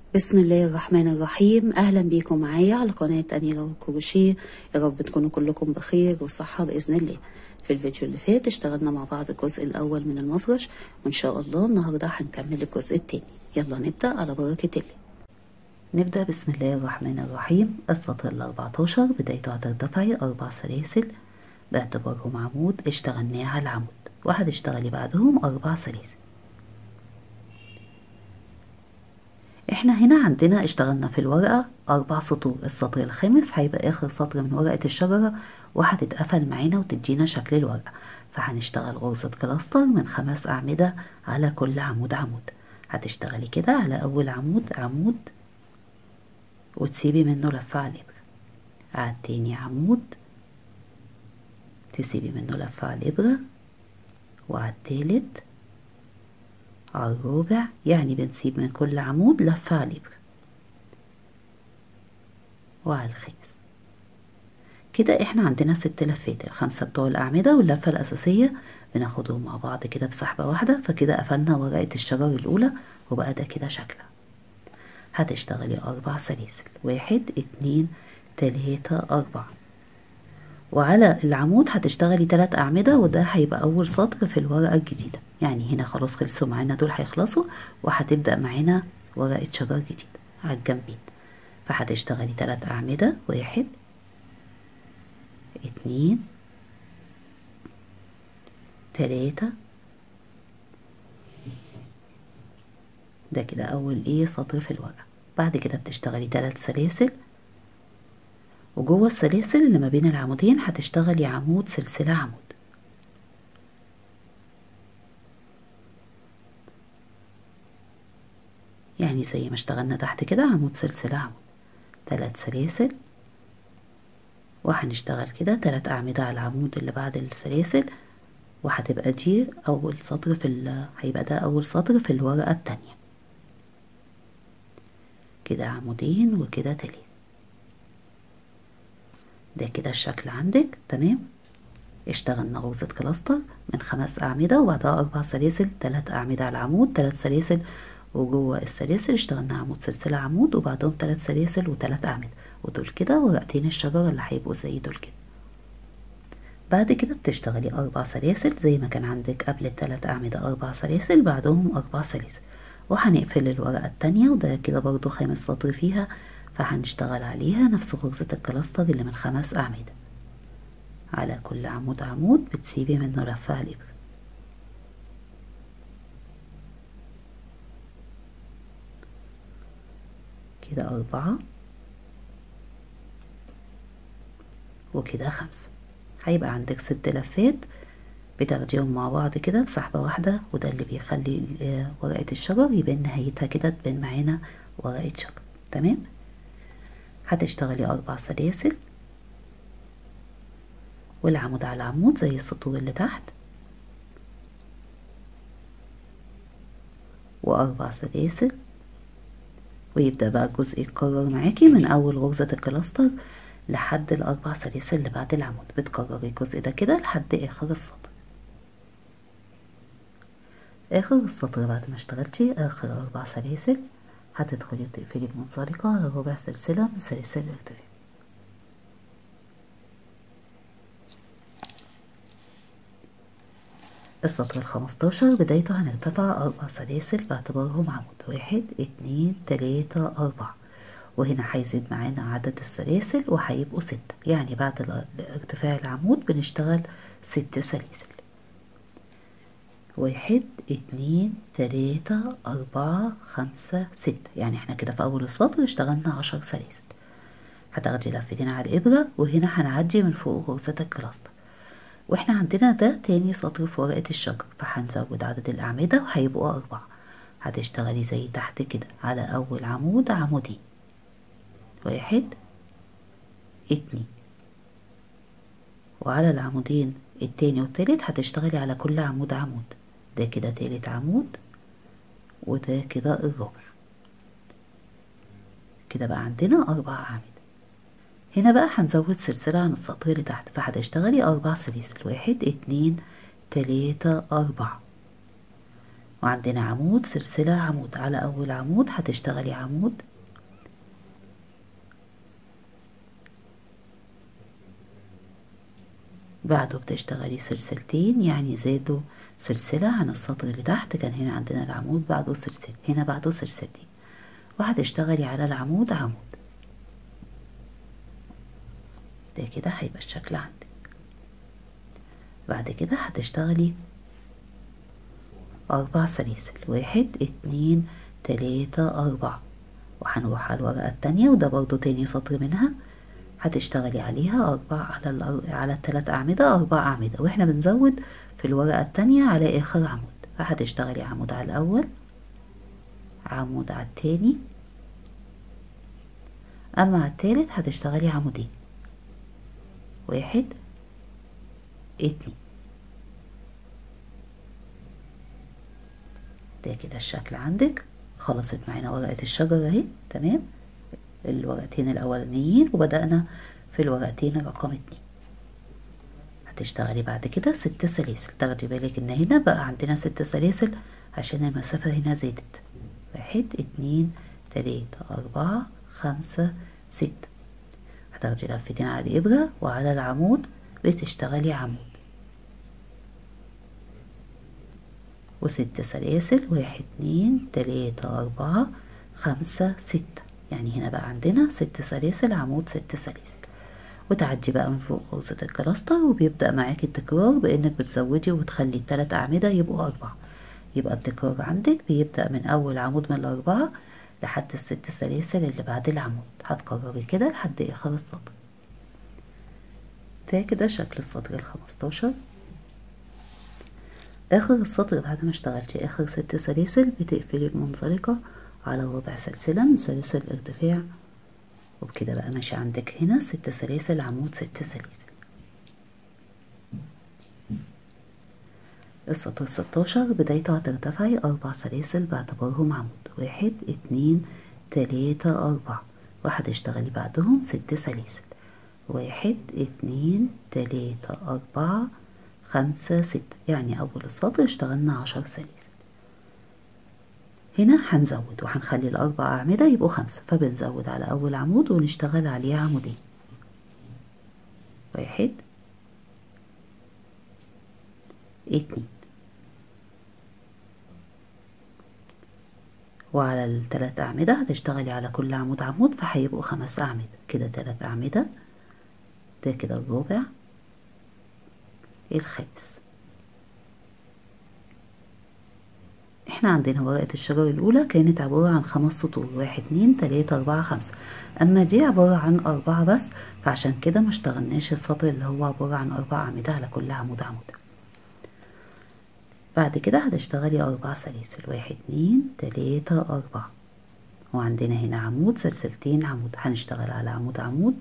بسم الله الرحمن الرحيم اهلا بيكم معايا على قناه اميره والكروشيه يا رب تكونوا كلكم بخير وصحه باذن الله في الفيديو اللي فات اشتغلنا مع بعض الجزء الاول من المفرش وان شاء الله النهارده هنكمل الجزء التاني يلا نبدا على بركه الله نبدا بسم الله الرحمن الرحيم السطر ال 14 بدايته هترتفعي اربع سلاسل باعتبارهم عمود اشتغلناه على العمود وهتشتغلي بعدهم اربع سلاسل احنا هنا عندنا اشتغلنا في الورقة أربع سطور السطر الخامس هيبقى آخر سطر من ورقة الشجرة وهتتقفل معانا وتدينا شكل الورقة فهنشتغل غرزة كلاستر من خمس أعمدة على كل عمود عمود هتشتغلي كده على أول عمود عمود وتسيبي منه لفة على الإبرة على التاني عمود تسيبي منه لفة على الإبرة وعلى التالت على الرابع يعني بنسيب من كل عمود لفة على الإبرة وعلى الخامس كده احنا عندنا ست لفات الخمسة بتوع الأعمدة واللفة الأساسية بناخدهم مع بعض كده بسحبة واحدة فكده قفلنا ورقة الشجر الأولى وبقى ده كده شكلها هتشتغلي أربع سلاسل واحد اتنين تلاتة أربعة وعلى العمود هتشتغلي تلات أعمدة وده هيبقى أول سطر في الورقة الجديدة يعني هنا خلاص خلصوا معانا دول هيخلصوا وهتبدأ معانا ورقة شجر جديد على الجنبين فهتشتغلي تلات أعمدة واحد اتنين تلاتة ده كده أول إيه سطر في الورقة بعد كده بتشتغلي تلات سلاسل وجوه السلاسل اللي ما بين العمودين هتشتغلي عمود سلسلة عمود يعني زي ما اشتغلنا تحت كده عمود سلسلة عمود تلات سلاسل وهنشتغل كده تلات أعمدة على العمود اللي بعد السلاسل وهتبقى دي أول سطر في ال هيبقى ده أول سطر في الورقة التانية كده عمودين وكده تلات ده كده الشكل عندك تمام اشتغلنا غرزة كلاستر من خمس أعمدة وبعدها أربع سلاسل تلات أعمدة على العمود تلات سلاسل وجوه السلاسل اشتغلنا عمود سلسلة عمود وبعدهم تلات سلاسل وتلات أعمدة ودول كده ورقتين الشجرة اللي هيبقوا زي دول كده بعد كده بتشتغلي أربع سلاسل زي ما كان عندك قبل التلات أعمدة أربع سلاسل بعدهم أربع سلاسل وهنقفل الورقة التانية وده كده برضو خامس سطر فيها فهنشتغل عليها نفس غرزة الكلاستر اللي من خمس أعمدة على كل عمود عمود بتسيبي منه لفة على الإبرة كده أربعة وكده خمسة هيبقى عندك ست لفات بتاخديهم مع بعض كده بسحبة واحدة وده اللي بيخلي ورقة الشجر يبان نهايتها كده تبان معانا ورقة شجر تمام هتشتغلي أربع سلاسل والعمود على العمود زي السطور اللي تحت وأربع سلاسل ويبدأ بقى الجزء يتكرر معاكي من أول غرزة الكلاستر لحد الأربع سلاسل اللي بعد العمود بتكرري الجزء ده كده لحد آخر السطر آخر السطر بعد ما اشتغلتي آخر أربع سلاسل هتدخلي وتقفلي بمنزلقة على ربع سلسلة من سلاسل الارتفاع السطر الخمستاشر بدايته هنرتفع أربع سلاسل باعتبارهم عمود واحد اتنين تلاتة أربعة وهنا هيزيد معانا عدد السلاسل وهيبقوا ستة يعني بعد ارتفاع العمود بنشتغل ست سلاسل واحد اتنين تلاتة أربعة خمسة ستة يعني احنا كده في أول السطر اشتغلنا عشر سلاسل هتاخدي لفتين على الإبرة وهنا هنعدي من فوق غرزة الكلاستر واحنا عندنا ده تاني سطر في ورقة الشجر فهنزود عدد الأعمدة وهيبقوا أربعة هتشتغلي زي تحت كده على أول عمود عمودين واحد اتنين وعلى العمودين التاني والتالت هتشتغلي على كل عمود عمود ده كده تالت عمود وده كده الرابع كده بقى عندنا أربع أعمدة هنا بقى هنزود سلسلة عن السطر اللي تحت فهتشتغلي أربع سلاسل واحد اتنين تلاتة أربعة وعندنا عمود سلسلة عمود على أول عمود هتشتغلي عمود بعده بتشتغلي سلسلتين يعني زادوا سلسلة عن السطر اللي تحت كان هنا عندنا العمود بعده سلسلة هنا بعده سلسلتين وهتشتغلي على العمود عمود ده كده هيبقى الشكل عندك بعد كده هتشتغلي أربع سلاسل واحد اتنين تلاتة أربعة وهنروح على الورقة التانية وده برضو تاني سطر منها هتشتغلي عليها أربع على الأر... على التلات أعمدة أربع أعمدة وإحنا بنزود في الورقة التانية على آخر عمود فهتشتغلي عمود على الأول عمود على التاني أما على التالت هتشتغلي عمودين واحد اتنين ده كده الشكل عندك خلصت معانا ورقة الشجرة اهي تمام الورقتين الأولانيين وبدأنا في الورقتين رقم اتنين هتشتغلي بعد كده ست سلاسل تاخدي بالك ان هنا بقى عندنا ست سلاسل عشان المسافة هنا زادت واحد اتنين تلاتة أربعة خمسة ستة هتاخدي لفتين على الإبرة وعلى العمود بتشتغلي عمود وست سلاسل واحد اتنين تلاتة أربعة خمسة ستة يعني هنا بقى عندنا ست سلاسل عمود ست سلاسل وتعدي بقى من فوق غرزة الكلاستر وبيبدأ معاكي التكرار بإنك بتزودي وتخلي التلات أعمدة يبقوا أربعة يبقى التكرار عندك بيبدأ من أول عمود من الأربعة لحد الست سلاسل اللي بعد العمود هتكرري كده لحد آخر السطر ده كده شكل السطر الخمستاشر آخر السطر بعد ما اشتغلتي آخر ست سلاسل بتقفلي المنزلقة على ربع سلسلة من سلاسل الارتفاع وبكده بقى ماشي عندك هنا ست سلاسل عمود ست سلاسل السطر ستاشر بدايته هترتفعي أربع سلاسل باعتبارهم عمود واحد اتنين تلاتة أربعة وهتشتغلي بعدهم ست سلاسل واحد اتنين تلاتة أربعة خمسة ستة يعني أول السطر اشتغلنا عشر سلاسل هنا هنزود وهنخلي الأربع أعمدة يبقوا خمسة فبنزود على أول عمود ونشتغل عليه عمودين واحد اتنين وعلى التلات أعمدة هتشتغلي على كل عمود عمود فهيبقوا خمس أعمدة كده تلات أعمدة ده كده الربع الخامس احنا عندنا ورقة الشجر الأولى كانت عبارة عن خمس سطور واحد اتنين تلاتة أربعة خمسة أما دي عبارة عن أربعة بس فعشان كده ما اشتغلناش السطر اللي هو عبارة عن أربع أعمدة على كل عمود عمود بعد كده هتشتغلي أربع سلاسل واحد اتنين تلاتة أربعة وعندنا هنا عمود سلسلتين عمود هنشتغل على عمود عمود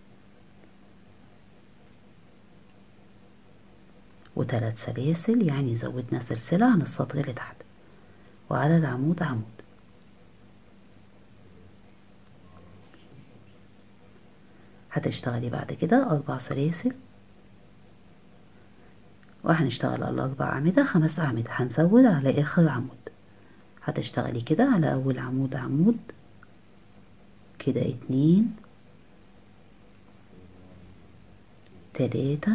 وتلات سلاسل يعني زودنا سلسلة عن السطر اللي تحت وعلى العمود عمود هتشتغلي بعد كده أربع سلاسل وهنشتغل على الأربع أعمدة خمس أعمدة هنزود على آخر عمود هتشتغلي كده على أول عمود عمود كده اتنين تلاتة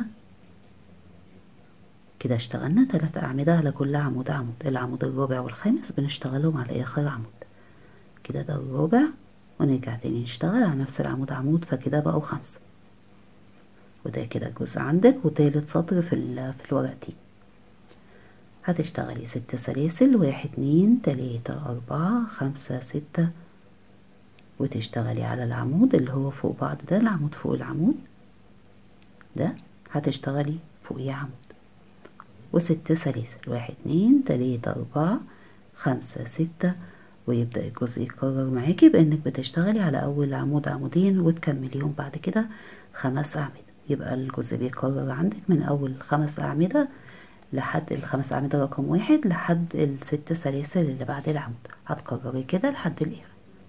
كده اشتغلنا تلات أعمدة على كل عمود عمود العمود الرابع والخامس بنشتغلهم على آخر عمود كده ده الرابع ونرجع تاني نشتغل على نفس العمود عمود فكده بقوا خمسة وده كده جزء عندك وتالت سطر في, في الورقتين هتشتغلي ست سلاسل واحد اتنين تلاتة أربعة خمسة ستة وتشتغلي على العمود اللي هو فوق بعض ده العمود فوق العمود ده هتشتغلي فوقيه عمود وست سلاسل واحد اتنين تلاتة أربعة خمسة ستة ويبدأ الجزء يتكرر معاكي بإنك بتشتغلي على أول عمود عمودين وتكمليهم بعد كده خمس أعمدة يبقى الجزء بيتكرر عندك من أول خمس أعمدة لحد الخمس أعمدة رقم واحد لحد الست سلاسل اللي بعد العمود هتكرري كده لحد الآخر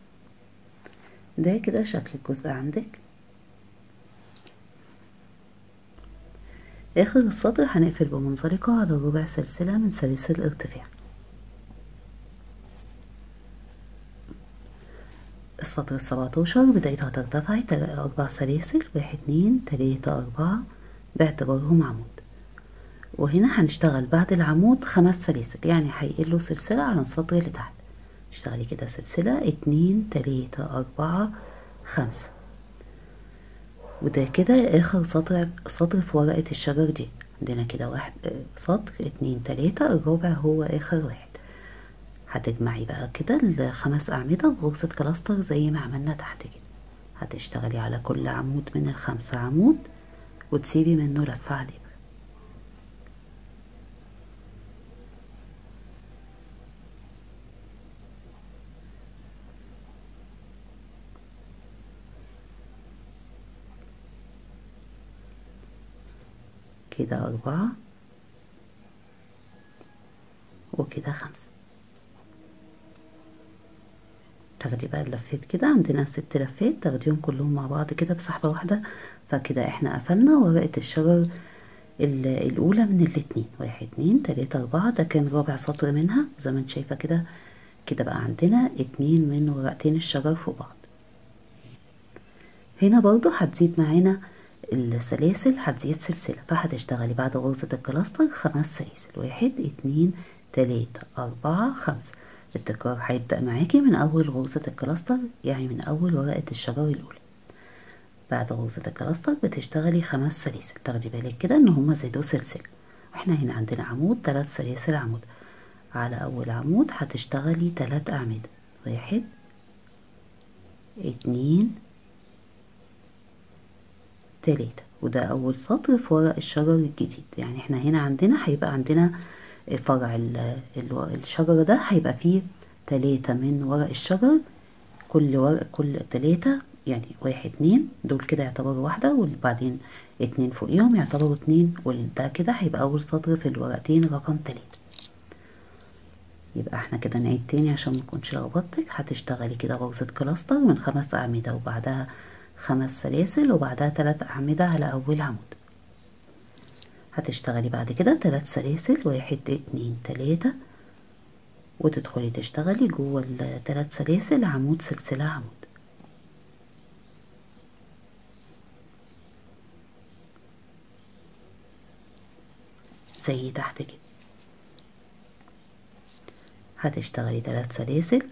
ده كده شكل الجزء عندك آخر السطر هنقفل بمنزلقة على ربع سلسلة من سلاسل الارتفاع السطر السبعتاشر بدايتها ترتفعي أربع سلاسل واحد اتنين تلاتة أربعة باعتبارهم عمود وهنا هنشتغل بعد العمود خمس سلاسل يعني هيقله سلسلة على السطر اللي تحت اشتغلي كده سلسلة اتنين تلاتة أربعة خمسة وده كده آخر سطر سطر في ورقة الشجر دي عندنا كده واحد سطر اتنين تلاتة الرابع هو آخر واحد هتجمعي بقى كده الخمس أعمدة بغرزة كلاستر زي ما عملنا تحت كده هتشتغلي على كل عمود من الخمسة عمود وتسيبي منه لفة عليه كده أربعة وكده خمسة تاخدي بقى اللفات كده عندنا ست لفات تاخديهم كلهم مع بعض كده بسحبة واحدة فكده احنا قفلنا ورقة الشجر الأولى من الاتنين واحد اتنين تلاتة أربعة ده كان رابع سطر منها زي ما انت شايفة كده كده بقى عندنا اتنين من ورقتين الشجر فوق بعض هنا برضو هتزيد معانا السلاسل هتزيد سلسلة فهتشتغلي بعد غرزة الكلاستر خمس سلاسل واحد اتنين تلاتة أربعة خمسة التكرار هيبدأ معاكي من أول غرزة الكلاستر يعني من أول ورقة الشجر الأولى بعد غرزة الكلاستر بتشتغلي خمس سلاسل تاخدي بالك كده إن هما زادوا سلسلة واحنا هنا عندنا عمود تلات سلاسل عمود على أول عمود هتشتغلي تلات أعمدة واحد اتنين تلاتة وده أول سطر في ورق الشجر الجديد يعني احنا هنا عندنا هيبقى عندنا فرع الشجرة ده هيبقى فيه تلاتة من ورق الشجر كل ورق كل تلاتة يعني واحد اتنين دول كده يعتبروا واحدة وبعدين اتنين فوقيهم يعتبروا اتنين وده كده هيبقى أول سطر في الورقتين رقم تلاتة يبقى احنا كده نعيد تاني عشان مكنش لخبطتك هتشتغلي كده غرزة كلاستر من خمس أعمدة وبعدها خمس سلاسل وبعدها تلات أعمدة على أول عمود هتشتغلي بعد كده تلات سلاسل واحد اتنين تلاتة وتدخلي تشتغلي جوه التلات سلاسل عمود سلسلة عمود زي تحت كده هتشتغلي تلات سلاسل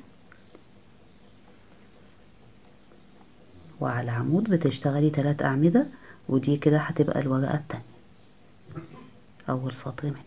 وعلى العمود بتشتغلي تلات أعمدة ودي كده هتبقى الورقة التانية أول سطر منها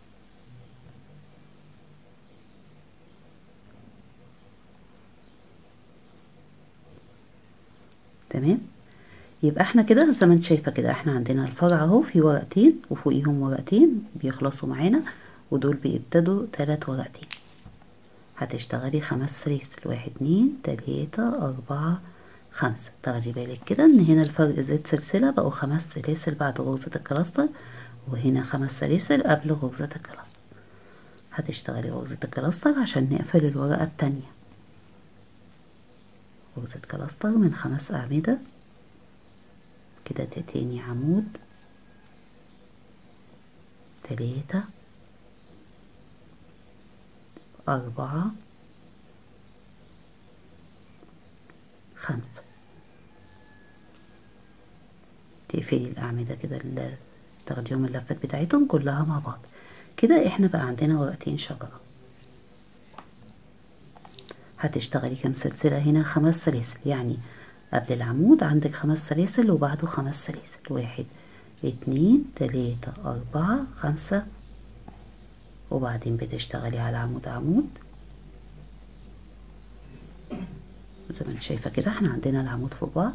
تمام يبقى احنا كده زي ما انت شايفة كده احنا عندنا الفرع اهو في ورقتين وفوقيهم ورقتين بيخلصوا معانا ودول بيبتدوا تلات ورقتين هتشتغلي خمس سلاسل واحد اتنين تلاتة أربعة خمسة تاخدي بالك كده ان هنا الفرق زاد سلسلة بقوا خمس سلاسل بعد غرزة الكلاستر وهنا خمس سلاسل قبل غرزة الكلاستر هتشتغلي غرزة الكلاستر عشان نقفل الورقة التانية غرزة كلاستر من خمس أعمدة كده ده تاني عمود تلاتة أربعة خمسة تقفلي الأعمدة كده تاخديهم اللفات بتاعتهم كلها مع بعض كده احنا بقى عندنا ورقتين شجرة هتشتغلي كام سلسلة هنا خمس سلاسل يعني قبل العمود عندك خمس سلاسل وبعده خمس سلاسل واحد اتنين تلاتة أربعة خمسة وبعدين بتشتغلي على عمود عمود زي ما انت شايفة كده احنا عندنا العمود فوق بعض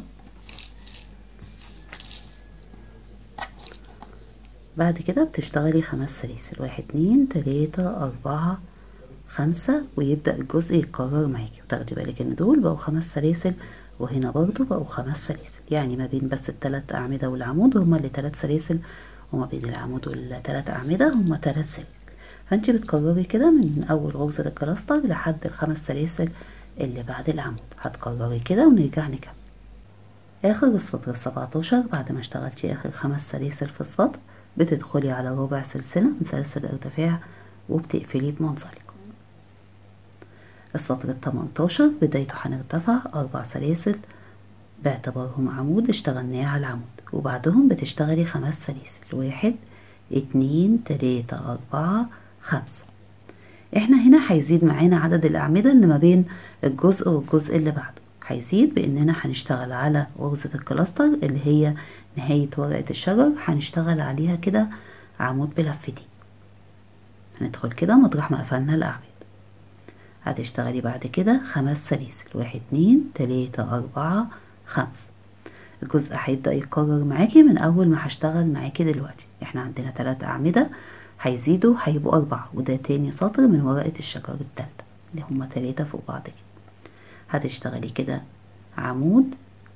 بعد كده بتشتغلي خمس سلاسل واحد اتنين تلاتة أربعة خمسة ويبدأ الجزء يتكرر معاكي وتاخدي بالك ان دول بقوا خمس سلاسل وهنا برضو بقوا خمس سلاسل يعني ما بين بس التلات أعمدة والعمود هما اللي تلات سلاسل وما بين العمود والتلات أعمدة هما تلات سلاسل فانت بتكرري كده من أول غرزة الكلاستر لحد الخمس سلاسل اللي بعد العمود هتكرري كده ونرجع نكمل آخر السطر السبعتاشر بعد ما اشتغلتي آخر خمس سلاسل في السطر بتدخلي على ربع سلسلة من سلاسل الارتفاع وبتقفلي بمنزلق السطر التمنتاشر بدايته هنرتفع أربع سلاسل باعتبارهم عمود اشتغلناه على العمود وبعدهم بتشتغلي خمس سلاسل واحد اتنين تلاتة أربعة خمسة احنا هنا هيزيد معانا عدد الأعمدة اللي ما بين الجزء والجزء اللي بعده هيزيد بإننا هنشتغل على غرزة الكلاستر اللي هي نهاية ورقة الشجر هنشتغل عليها كده عمود بلفتين هندخل كده مطرح ما قفلنا الأعمدة هتشتغلي بعد كده خمس سلاسل واحد اتنين تلاتة أربعة خمسة الجزء هيبدأ يتكرر معاكي من أول ما هشتغل معاكي دلوقتي احنا عندنا تلات أعمدة هيزيدوا هيبقوا أربعة وده تاني سطر من ورقة الشجر التالتة اللي هما تلاتة فوق بعض كده هتشتغلي كده عمود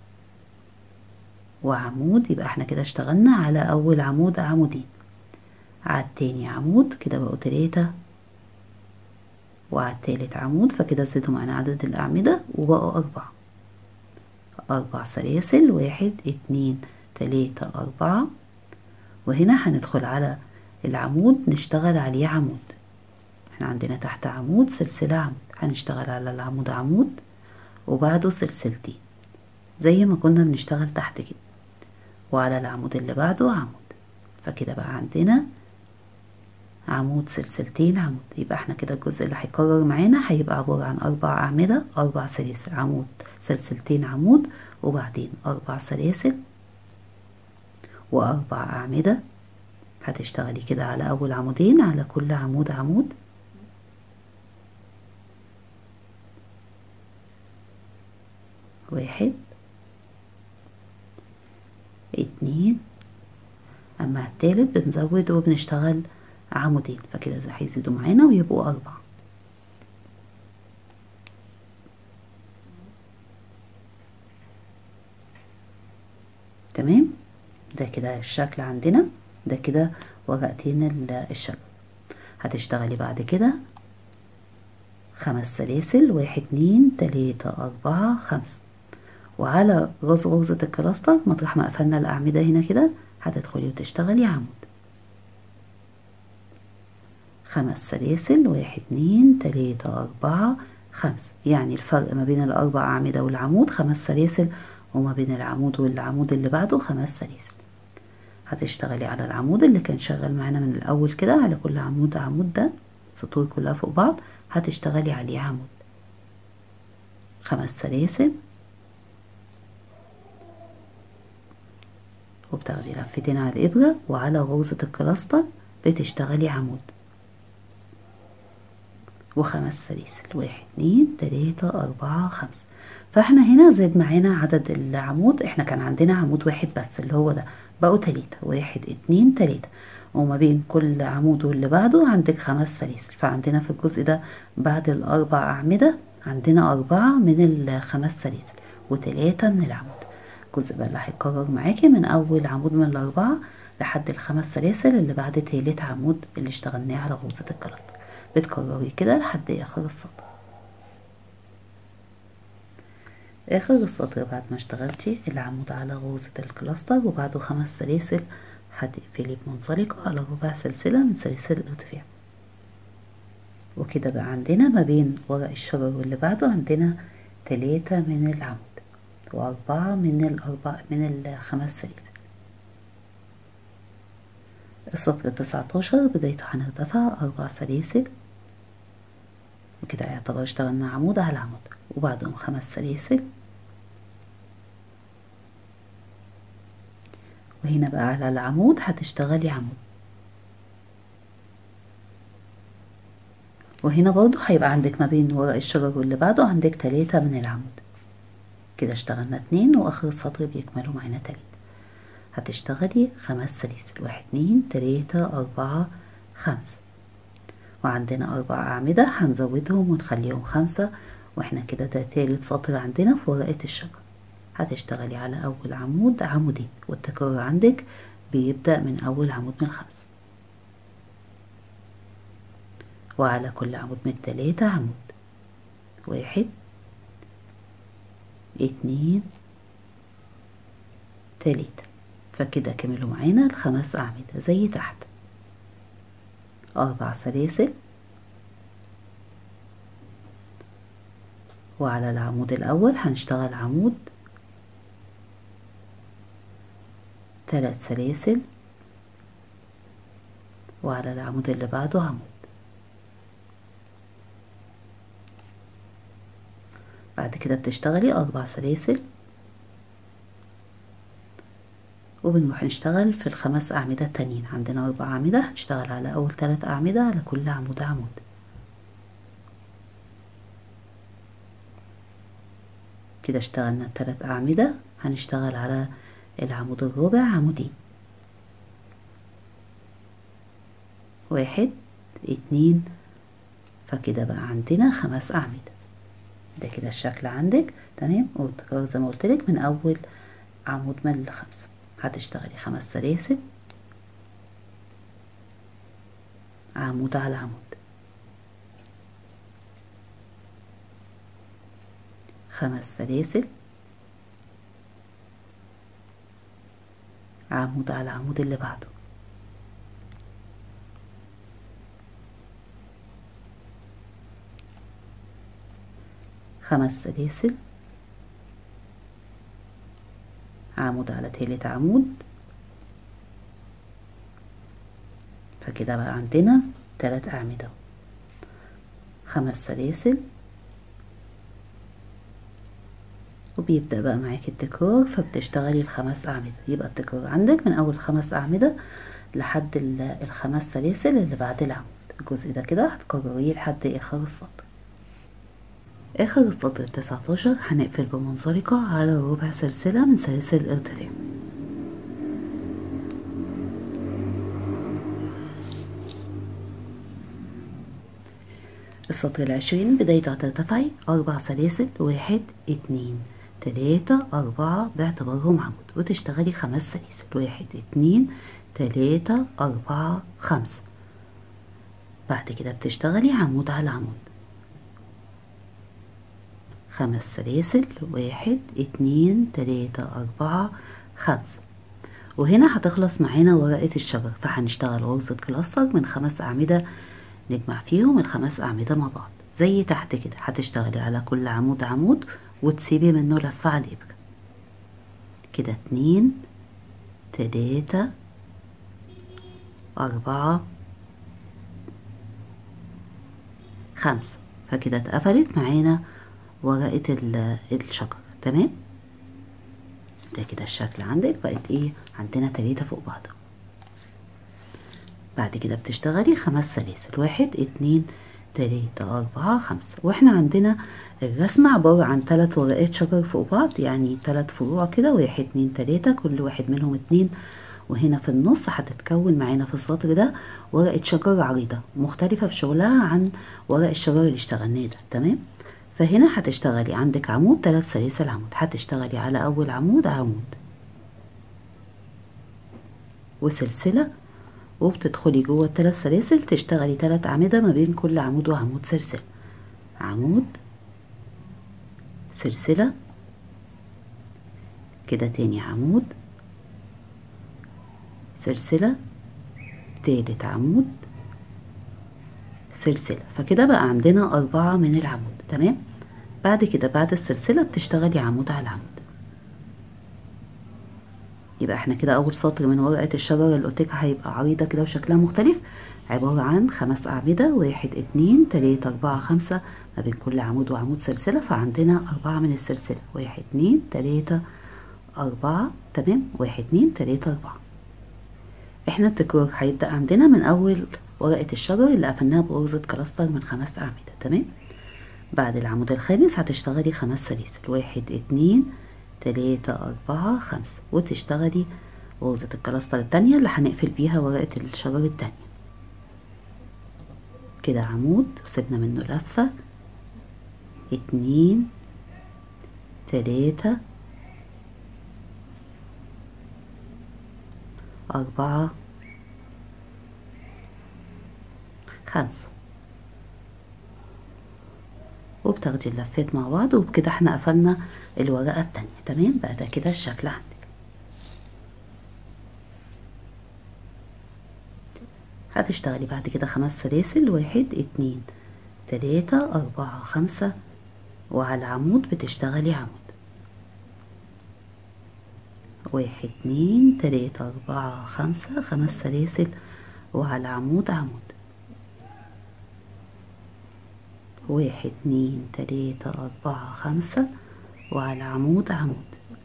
وعمود يبقى احنا كده اشتغلنا على أول عمود عمودين على التاني عمود كده بقوا تلاتة وعلى التالت عمود فكده زادوا معانا عدد الأعمدة وبقوا أربعة أربع سلاسل واحد اتنين تلاتة أربعة وهنا هندخل على العمود نشتغل عليه عمود احنا عندنا تحت عمود سلسلة عمود هنشتغل على العمود عمود وبعده سلسلتين زي ما كنا بنشتغل تحت كده وعلى العمود اللي بعده عمود فكده بقى عندنا عمود سلسلتين عمود يبقى احنا كده الجزء اللي هيكرر معانا هيبقى عبارة عن أربع أعمدة أربع سلاسل عمود سلسلتين عمود وبعدين أربع سلاسل وأربع أعمدة هتشتغلي كده على أول عمودين على كل عمود عمود واحد اتنين أما التالت بنزود وبنشتغل عمودين فكده هيزيدوا معانا ويبقوا أربعة تمام ده كده الشكل عندنا ده كده ورقتين الشجر هتشتغلي بعد كده خمس سلاسل واحد اتنين تلاتة أربعة خمسة وعلى غرز غرزة الكلاستر مطرح ما قفلنا الأعمدة هنا كده هتدخلي وتشتغلي عمود خمس سلاسل واحد اتنين تلاتة أربعة خمسة يعني الفرق ما بين الأربع أعمدة والعمود خمس سلاسل وما بين العمود والعمود اللي بعده خمس سلاسل هتشتغلي على العمود اللي كان شغال معانا من الأول كده على كل عمود عمود ده السطور كلها فوق بعض هتشتغلي عليه عمود خمس سلاسل وبتاخدي لفتين على الإبرة وعلى غرزة الكلاستر بتشتغلي عمود وخمس سلاسل واحد اتنين تلاتة أربعة خمسة فاحنا هنا زاد معانا عدد العمود احنا كان عندنا عمود واحد بس اللي هو ده بقوا تلاتة واحد اتنين تلاتة وما بين كل عمود واللي بعده عندك خمس سلاسل فعندنا في الجزء ده بعد الأربع أعمدة عندنا أربعة من الخمس سلاسل وتلاتة من العمود الجزء بقى اللي هيتكرر معاكي من أول عمود من الأربعة لحد الخمس سلاسل اللي بعد تالت عمود اللي اشتغلناه على غرزة الكلاستر بتكرري كده لحد آخر السطر آخر السطر بعد ما اشتغلتي العمود على غرزة الكلاستر وبعده خمس سلاسل هتقفلي بمنزلقة على ربع سلسلة من سلاسل الارتفاع وكده بقى عندنا ما بين ورق الشجر واللي بعده عندنا تلاتة من العمود وأربعة من الأربع من الخمس سلاسل السطر تسعتاشر بدايته هنرتفع أربع سلاسل وكده يعتبر اشتغلنا عمود على عمود وبعدهم خمس سلاسل وهنا بقى على العمود هتشتغلي عمود وهنا برضو هيبقى عندك ما بين ورق الشجر واللي بعده عندك تلاتة من العمود كده اشتغلنا اتنين واخر السطر بيكملوا معانا تلاتة هتشتغلي خمس سلاسل واحد اتنين تلاتة أربعة خمسة وعندنا أربع أعمدة هنزودهم ونخليهم خمسة واحنا كده ده تالت سطر عندنا في ورقة الشجر هتشتغلي على أول عمود عمودين والتكرار عندك بيبدأ من أول عمود من الخمسة وعلى كل عمود من التلاتة عمود واحد اتنين تلاتة فكده كملوا معانا الخمس أعمدة زي تحت أربع سلاسل وعلى العمود الأول هنشتغل عمود ثلاث سلاسل وعلى العمود اللي بعده عمود بعد كده بتشتغلي أربع سلاسل وبنروح نشتغل في الخمس أعمدة التانيين عندنا أربع أعمدة هنشتغل على أول ثلاث أعمدة على كل عمود عمود كده اشتغلنا الثلاث أعمدة هنشتغل على العمود الرابع عمودين واحد اتنين فكده بقى عندنا خمس أعمدة ده كده الشكل عندك تمام وتكرر زي ما قلتلك من أول عمود من لخمسة هتشتغلي خمس سلاسل عمود على عمود خمس سلاسل عمود على العمود اللي بعده خمس سلاسل عمود على تالت عمود فكده بقى عندنا تلات أعمدة خمس سلاسل وبيبدأ بقى معاكي التكرار فبتشتغلي الخمس أعمدة يبقى التكرار عندك من أول خمس أعمدة لحد الخمس سلاسل اللي بعد العمود الجزء ده كده هتكرريه لحد آخر السطر آخر السطر التسعتاشر هنقفل بمنزلقة على ربع سلسلة من سلاسل الارتفاع السطر العشرين بداية هترتفعي أربع سلاسل واحد اتنين تلاتة أربعة باعتبارهم عمود وتشتغلي خمس سلاسل واحد اتنين تلاتة أربعة خمسة بعد كده بتشتغلي عمود على عمود خمس سلاسل واحد اتنين تلاتة أربعة خمسة وهنا هتخلص معانا ورقة الشجر فهنشتغل غرزة كلاستر من خمس أعمدة نجمع فيهم الخمس أعمدة مع بعض زي تحت كده هتشتغلي على كل عمود عمود وتسيبي منه لفة على الإبرة كده اتنين تلاتة أربعة خمسة فكده اتقفلت معانا ورقة الشجر تمام ده كده الشكل عندك بقت ايه عندنا تلاتة فوق بعض بعد كده بتشتغلي خمس سلاسل واحد اتنين تلاتة أربعة خمسة واحنا عندنا الرسمة عبارة عن تلات ورقات شجر فوق بعض يعني تلات فروع كده واحد اتنين تلاتة كل واحد منهم اتنين وهنا في النص هتتكون معانا في السطر ده ورقة شجر عريضة مختلفة في شغلها عن ورق الشجر اللي اشتغلناه ده تمام فهنا هتشتغلي عندك عمود تلات سلاسل عمود هتشتغلي على أول عمود عمود وسلسلة وبتدخلي جوه التلات سلاسل تشتغلي تلات أعمدة ما بين كل عمود وعمود سلسلة عمود سلسلة كده تاني عمود سلسلة تالت عمود سلسلة فكده بقى عندنا أربعة من العمود تمام بعد كده بعد السلسلة بتشتغلي عمود على العمود يبقى احنا كده أول سطر من ورقة الشجرة اللي قلتلك هيبقى عريضة كده وشكلها مختلف عبارة عن خمس أعمدة واحد اتنين تلاتة أربعة خمسة ما بين كل عمود وعمود سلسلة فعندنا أربعة من السلسلة واحد اتنين تلاتة أربعة تمام واحد اتنين تلاتة أربعة احنا التكرار هيبدأ عندنا من أول ورقة الشجر اللي قفلناها بغرزة كلاستر من خمس أعمدة تمام بعد العمود الخامس هتشتغلي خمس سلاسل واحد اتنين تلاتة أربعة خمسة وتشتغلي غرزة الكلاستر التانية اللي هنقفل بيها ورقة الشجر التانية كده عمود وسيبنا منه لفة اتنين تلاتة أربعة خمسة وبتاخدي اللفات مع بعض وبكده احنا قفلنا الورقة التانية تمام بقى ده كده الشكل عندك هتشتغلي بعد كده خمس سلاسل واحد اتنين تلاتة أربعة خمسة وعلى العمود بتشتغلي عمود واحد اتنين تلاتة أربعة خمسة خمس سلاسل وعلى العمود عمود واحد اتنين تلاتة أربعة خمسة وعلى العمود عمود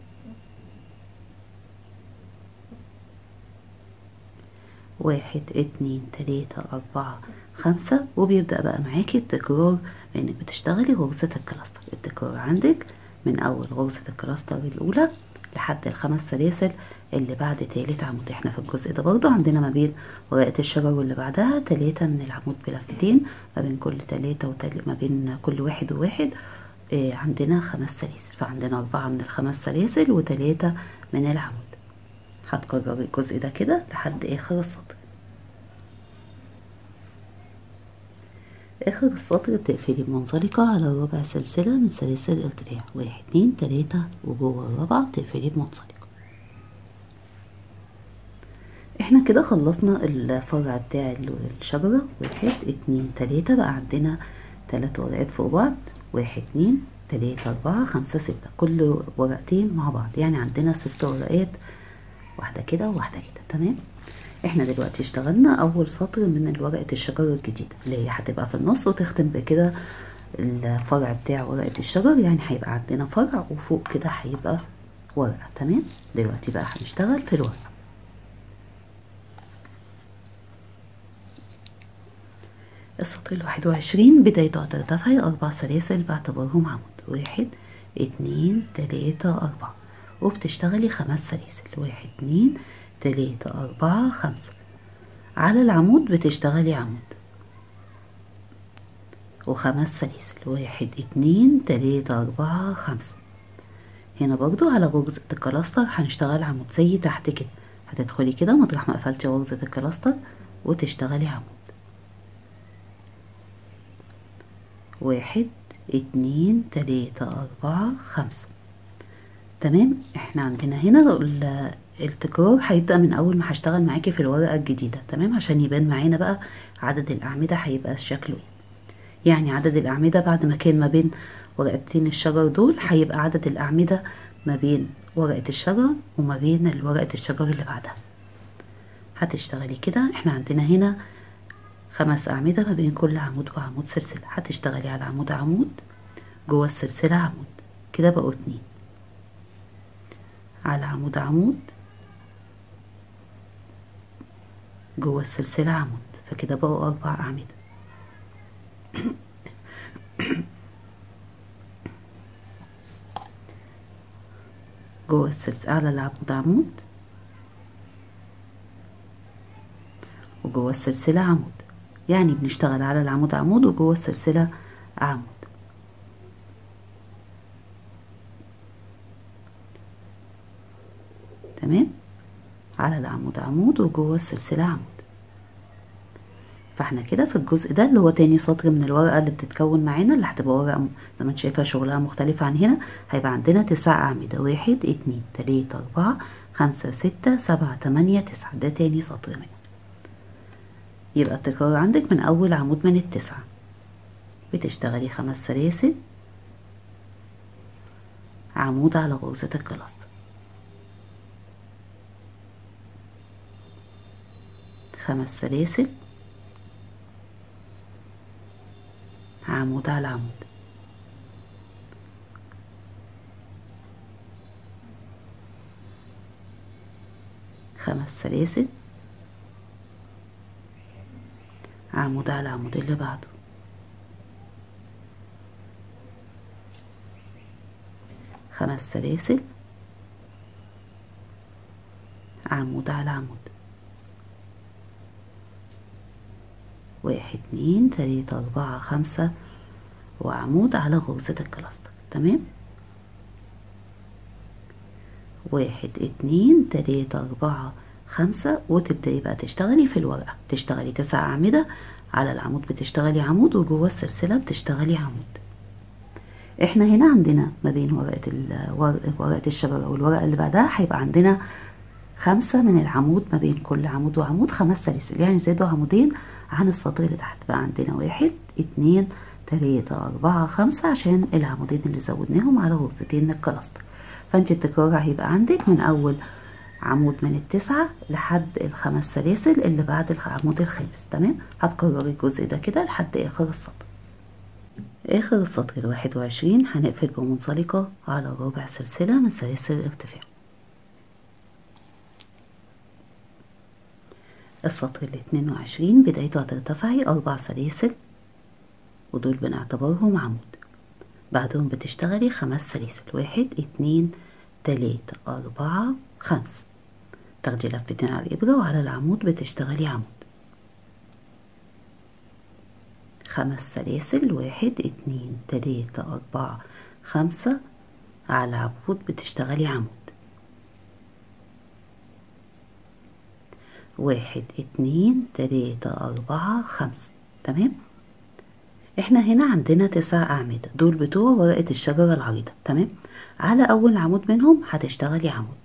واحد اتنين تلاتة أربعة خمسة وبيبدأ بقى معاكي التكرار لأنك بتشتغلي غرزة الكلاستر التكرار عندك من أول غرزة الكلاستر الأولى لحد الخمس سلاسل اللي بعد تالت عمود احنا في الجزء ده برضو عندنا ما بين ورقة الشجر واللي بعدها تلاتة من العمود بلفتين ما بين كل تلاتة وتل... ما بين كل واحد وواحد اه عندنا خمس سلاسل فعندنا أربعة من الخمس سلاسل وتلاتة من العمود هتكرري الجزء ده كده لحد آخر السطر آخر السطر بتقفلي بمنزلقة على ربع سلسلة من سلاسل الارتفاع واحد اتنين تلاتة وجوه الرابعة بتقفلي بمنزلقة احنا كده خلصنا الفرع بتاع الشجرة واحد اتنين تلاتة بقى عندنا تلات ورقات فوق بعض واحد اتنين تلاتة أربعة خمسة ستة كل ورقتين مع بعض يعني عندنا ست ورقات واحدة كده وواحدة كده تمام احنا دلوقتي اشتغلنا اول سطر من ورقة الشجر الجديدة اللي هي هتبقى في النص وتختم بكده الفرع بتاع ورقة الشجر يعني هيبقى عندنا فرع وفوق كده هيبقى ورقة تمام دلوقتي بقى هنشتغل في الورقة السطر الواحد وعشرين بدايته هترتفعي أربع سلاسل باعتبارهم عمود واحد اتنين تلاتة أربعة وبتشتغلي خمس سلاسل واحد اتنين تلاتة أربعة خمسة على العمود بتشتغلي عمود وخمس سلاسل واحد اتنين تلاتة أربعة خمسة هنا برضو على غرزة الكلاستر هنشتغل عمود زي تحت كده هتدخلي كده مطرح ما قفلتي غرزة الكلاستر وتشتغلي عمود واحد اتنين تلاتة أربعة خمسة تمام احنا عندنا هنا التكرار هيبدأ من أول ما هشتغل معاكي في الورقة الجديدة تمام عشان يبان معانا بقى عدد الأعمدة هيبقى شكله ايه يعني عدد الأعمدة بعد ما كان ما بين ورقتين الشجر دول هيبقى عدد الأعمدة ما بين ورقة الشجر وما بين ورقة الشجر اللي بعدها هتشتغلي كده احنا عندنا هنا خمس أعمدة ما بين كل عمود وعمود سلسلة هتشتغلي على عمود عمود جوه السلسلة عمود كده بقوا اتنين على عمود عمود جوه السلسلة عمود فكده بقوا أربع أعمدة جوه السلسلة على العمود عمود وجوه السلسلة عمود يعني بنشتغل على العمود عمود وجوه السلسلة عمود تمام على العمود عمود وجوه السلسلة عمود فاحنا كده في الجزء ده اللي هو تاني سطر من الورقة اللي بتتكون معانا اللي هتبقى ورقة زي ما انت شايفة شغلها مختلف عن هنا هيبقى عندنا تسع أعمدة واحد اتنين تلاتة أربعة خمسة ستة سبعة تمانية تسعة ده تاني سطر منه يبقى التكرار عندك من أول عمود من التسعة بتشتغلي خمس سلاسل عمود على غرزة الكلاستر خمس سلاسل عمود على عمود خمس سلاسل عمود على عمود اللي بعده خمس سلاسل عمود على عمود واحد اتنين تلاتة أربعة خمسة وعمود على غرزة الكلاستر تمام واحد اتنين تلاتة أربعة خمسة وتبدأي بقى تشتغلي في الورقة تشتغلي تسع أعمدة على العمود بتشتغلي عمود وجوه السلسلة بتشتغلي عمود احنا هنا عندنا ما بين ورقة ورقة الشجرة والورقة اللي بعدها هيبقى عندنا خمسة من العمود ما بين كل عمود وعمود خمس سلاسل يعني زادوا عمودين عن السطر اللي تحت بقى عندنا واحد اتنين تلاتة أربعة خمسة عشان العمودين اللي زودناهم على غرزتين الكلاستر فانت التكرار هيبقى عندك من أول عمود من التسعة لحد الخمس سلاسل اللي بعد العمود الخامس تمام هتكرري الجزء ده كده لحد آخر السطر آخر السطر الواحد وعشرين هنقفل بمنزلقة على رابع سلسلة من سلاسل الارتفاع السطر الاتنين وعشرين بدايته هترتفعي أربع سلاسل ودول بنعتبرهم عمود بعدهم بتشتغلي خمس سلاسل واحد اتنين تلاتة أربعة خمسة تاخدي لفتين على الإبرة وعلى العمود بتشتغلي عمود خمس سلاسل واحد اتنين تلاتة أربعة خمسة على العمود بتشتغلي عمود واحد اتنين تلاتة أربعة خمسة تمام احنا هنا عندنا تسع أعمدة دول بتوع ورقة الشجرة العريضة تمام على أول عمود منهم هتشتغلي عمود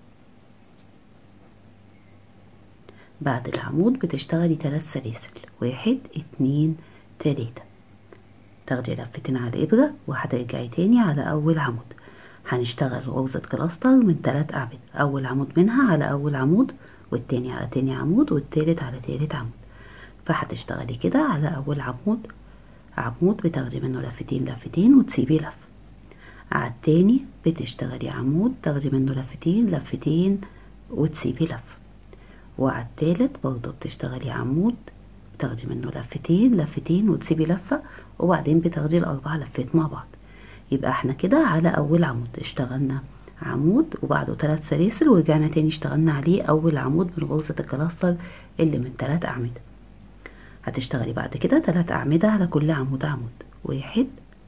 بعد العمود بتشتغلي تلات سلاسل واحد اتنين تلاتة تاخدي لفتين على الإبرة وهترجعي تاني على أول عمود هنشتغل غرزة كلاستر من تلات أعمدة أول عمود منها على أول عمود والتاني على تاني عمود والتالت على تالت عمود فهتشتغلي كده على أول عمود عمود بتاخدي منه لفتين لفتين وتسيبي لف على التاني بتشتغلي عمود تاخدي منه لفتين لفتين وتسيبي لف وعلى التالت برضه بتشتغلي عمود بتاخدي منه لفتين لفتين وتسيبي لفة وبعدين بتاخدي الأربع لفات مع بعض يبقى احنا كده على أول عمود اشتغلنا عمود وبعده ثلاث سلاسل ورجعنا تاني اشتغلنا عليه أول عمود من غرزة الكلاستر اللي من ثلاث أعمدة هتشتغلي بعد كده ثلاث أعمدة على كل عمود عمود واحد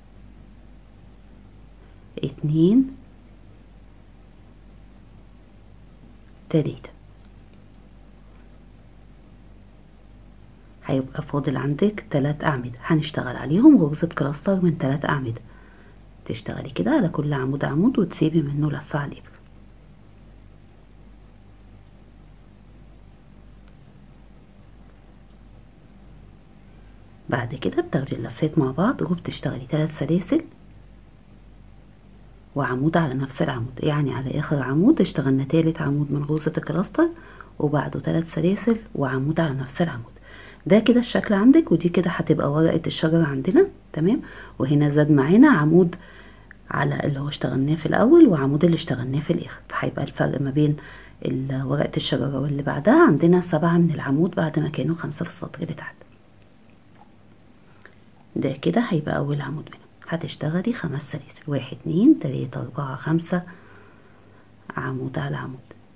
اتنين تلاتة هيبقى فاضل عندك تلات أعمدة هنشتغل عليهم غرزة كلاستر من تلات أعمدة تشتغلي كده على كل عمود عمود وتسيبي منه لفة على الإبرة بعد كده بتاخدي اللفات مع بعض وبتشتغلي تلات سلاسل وعمود على نفس العمود يعني على آخر عمود اشتغلنا تالت عمود من غرزة الكلاستر وبعده تلات سلاسل وعمود على نفس العمود ده كده الشكل عندك ودي كده هتبقى ورقة الشجرة عندنا تمام وهنا زاد معانا عمود على اللي هو اشتغلناه في الأول وعمود اللي اشتغلناه في الآخر فهيبقى الفرق ما بين ورقة الشجرة واللي بعدها عندنا سبعة من العمود بعد ما كانوا خمسة في السطر اللي تحت ده كده هيبقى أول عمود منهم هتشتغلي خمس سلاسل واحد اتنين تلاتة أربعة خمسة عمود على عمود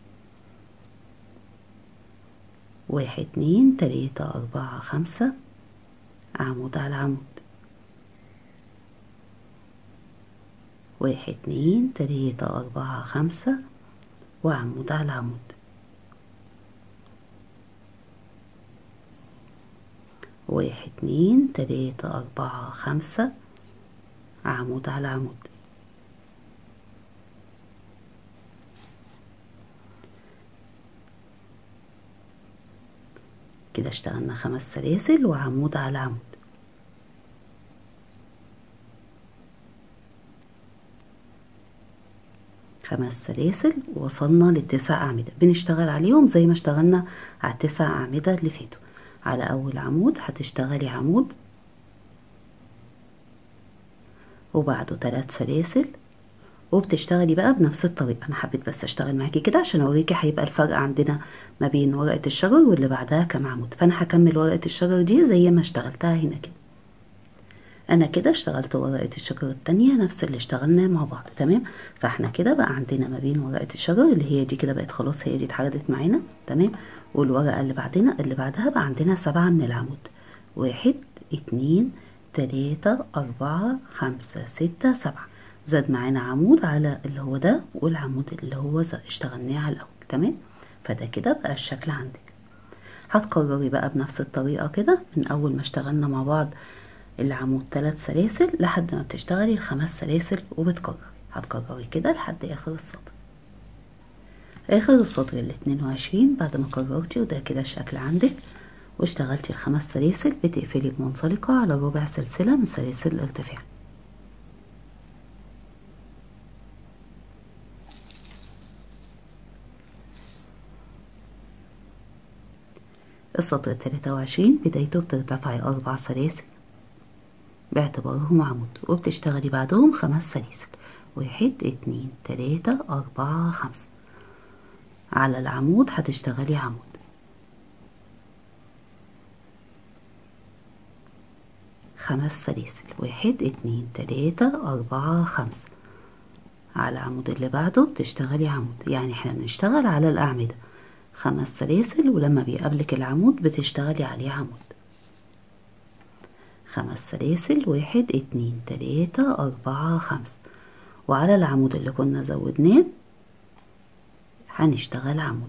واحد اتنين تلاتة أربعة خمسة عمود على عمود واحد اتنين تلاتة أربعة خمسة وعمود على عمود واحد اتنين تلاتة أربعة خمسة عمود على عمود كده اشتغلنا خمس سلاسل وعمود على عمود خمس سلاسل ووصلنا للتسع أعمدة بنشتغل عليهم زي ما اشتغلنا على التسع أعمدة اللي فاتوا على أول عمود هتشتغلي عمود وبعده تلات سلاسل وبتشتغلي بقى بنفس الطريقة أنا حبيت بس أشتغل معاكي كده عشان أوريكي هيبقى الفرق عندنا ما بين ورقة الشجر واللي بعدها كام عمود فأنا هكمل ورقة الشجر دي زي ما اشتغلتها هنا كده أنا كده اشتغلت ورقة الشجر التانية نفس اللي اشتغلناه مع بعض تمام فاحنا كده بقى عندنا ما بين ورقة الشجر اللي هي دي كده بقت خلاص هي دي اتحردت معانا تمام والورقة اللي بعدنا اللي بعدها بقى عندنا سبعة من العمود واحد اتنين تلاتة أربعة خمسة ستة سبعة زاد معانا عمود على اللي هو ده والعمود اللي هو اشتغلناه على الأول تمام فده كده بقى الشكل عندك هتكرري بقى بنفس الطريقة كده من أول ما اشتغلنا مع بعض العمود ثلاث سلاسل لحد ما بتشتغلي الخمس سلاسل وبتكرري هتكرري كده لحد آخر السطر آخر السطر الاتنين وعشرين بعد ما كررتي وده كده الشكل عندك واشتغلتي الخمس سلاسل بتقفلي بمنزلقة على ربع سلسلة من سلاسل الارتفاع السطر التلاتة وعشرين بدايته بترتفعي أربع سلاسل باعتبارهم عمود وبتشتغلي بعدهم خمس سلاسل واحد اتنين تلاتة أربعة خمسة على العمود هتشتغلي عمود خمس سلاسل واحد اتنين تلاتة أربعة خمسة على العمود اللي بعده بتشتغلي عمود يعني احنا بنشتغل على الأعمدة خمس سلاسل ولما بيقابلك العمود بتشتغلي عليه عمود خمس سلاسل واحد اتنين تلاتة أربعة خمسة وعلى العمود اللي كنا زودناه هنشتغل عمود